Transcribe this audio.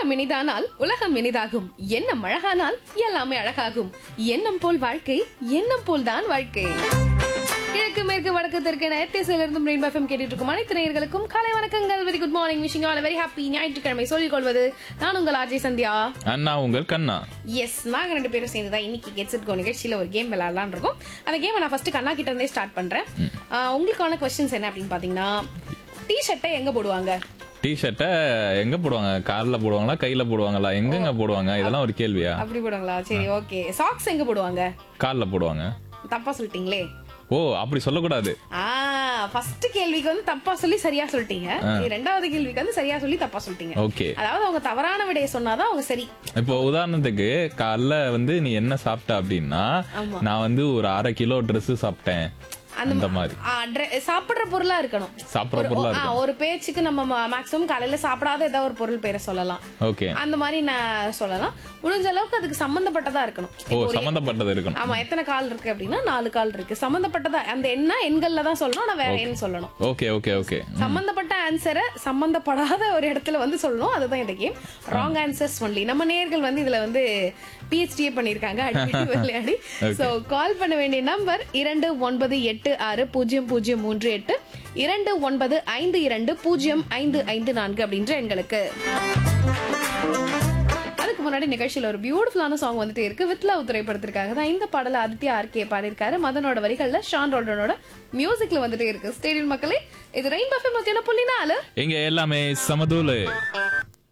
உள்ளம் இனிதானால் உலகம் இனிதாகும் எண்ணம் அழகானால் எல்லாமே அழகாகும் எண்ணம் போல் வாழ்க்கை எண்ணம் போல் தான் வாழ்க்கை கிழக்கு மேற்கு வடக்கு தெற்கு நேத்திசையில இருந்து ரெயின் எஃப்எம் கேட்டுட்டு இருக்கும் அனைத்து நேயர்களுக்கும் காலை வணக்கங்கள் very good morning wishing all very happy ஞாயிற்றுக்கிழமை சொல்லிக் கொள்வது நான் உங்கள் ஆர்ஜே சந்தியா அண்ணா உங்கள் கண்ணா எஸ் நாங்க ரெண்டு பேரும் சேர்ந்து தான் இன்னைக்கு கெட்ஸ் இட் கோ நிகழ்ச்சியில ஒரு கேம் விளையாடலாம்னு இருக்கோம் அந்த கேமை நான் ஃபர்ஸ்ட் கண்ணா கிட்ட இருந்தே ஸ்டார்ட் பண்றேன் ஆஹ் உங்களுக்கான கொஸ்டின்ஸ் என்ன அப்படின்னு பாத்தீங்கன்னா டி ஷர்ட்டை எங்க போடுவாங்க டி ஷர்ட்டை எங்க போடுவாங்க கார்ல போடுவாங்களா கையில போடுவாங்களா எங்கெங்க போடுவாங்க இதெல்லாம் ஒரு கேள்வியா அப்படி போடுவாங்களா சரி ஓகே சாக்ஸ் எங்க போடுவாங்க கார்ல போடுவாங்க தப்பா சொல்லிட்டீங்களே ஓ அப்படி சொல்லக்கூடாது ஆ ஃபர்ஸ்ட் கேள்விக்கு வந்து தப்பா சொல்லி சரியா சொல்லிட்டீங்க ரெண்டாவது கேள்விக்கு வந்து சரியா சொல்லி தப்பா சொல்லிட்டீங்க ஓகே அதாவது அவங்க தவறான விடையை சொன்னாதான் அவங்க சரி இப்போ உதாரணத்துக்கு காலைல வந்து நீ என்ன சாப்பிட்ட அப்படின்னா நான் வந்து ஒரு அரை கிலோ Dress சாப்பிட்டேன் அந்த மாதிரி ஆ, dre- சாப்பிடுற பொருளா இருக்கணும் சாப்பிடுற ஒரு- பொருளா ஆ, ஒரு பேச்சுக்கு நம்ம மேக்ஸிமம் காலையில சாப்பிடாத ஏதாவது ஒரு பொருள் பேரை சொல்லலாம் ஓகே அந்த மாதிரி நான் சொல்லலாம் முடிஞ்ச அளவுக்கு அதுக்கு சம்பந்தப்பட்டதா இருக்கணும் ஓ சம்பந்தப்பட்டது இருக்கணும் ஆமா எத்தனை கால் இருக்கு அப்படின்னா நாலு கால் இருக்கு சம்பந்தப்பட்டதா அந்த எண்ணா எண்கள்ல தான் சொல்லணும் ஆனா வேற எண் சொல்லணும் ஓகே ஓகே ஓகே சம்பந்தப்பட்ட ஆன்சரை சம்பந்தப்படாத ஒரு இடத்துல வந்து சொல்லணும் அதுதான் இந்த கேம் ராங் ஆன்சர்ஸ் ஒன்லி நம்ம நேர்கள் வந்து இதுல வந்து பிஹெச்டியே பண்ணிருக்காங்க அடிக்கடி விளையாடி சோ கால் பண்ண வேண்டிய நம்பர் இரண்டு ஒன்பது எட்டு ஆறு பூஜ்ஜியம் பூஜ்ஜியம் மூன்று எட்டு இரண்டு ஒன்பது ஐந்து இரண்டு பூஜ்ஜியம் ஐந்து ஐந்து நான்கு அப்படின்ற எண்களுக்கு அதுக்கு முன்னாடி நிகழ்ச்சியில ஒரு பியூட்டிஃபுல்லான சாங் வந்துட்டே இருக்கு வித் லவ் திரைப்படத்திற்காக தான் இந்த பாடல ஆதித்யா ஆர்கே பாடியிருக்காரு மதனோட வரிகள்ல ஷான் ரோல்டனோட மியூசிக்ல வந்துட்டே இருக்கு ஸ்டேடியம் மக்களே இது ரெயின் பஃபே மத்தியான புள்ளி நாலு இங்க எல்லாமே சமதூளு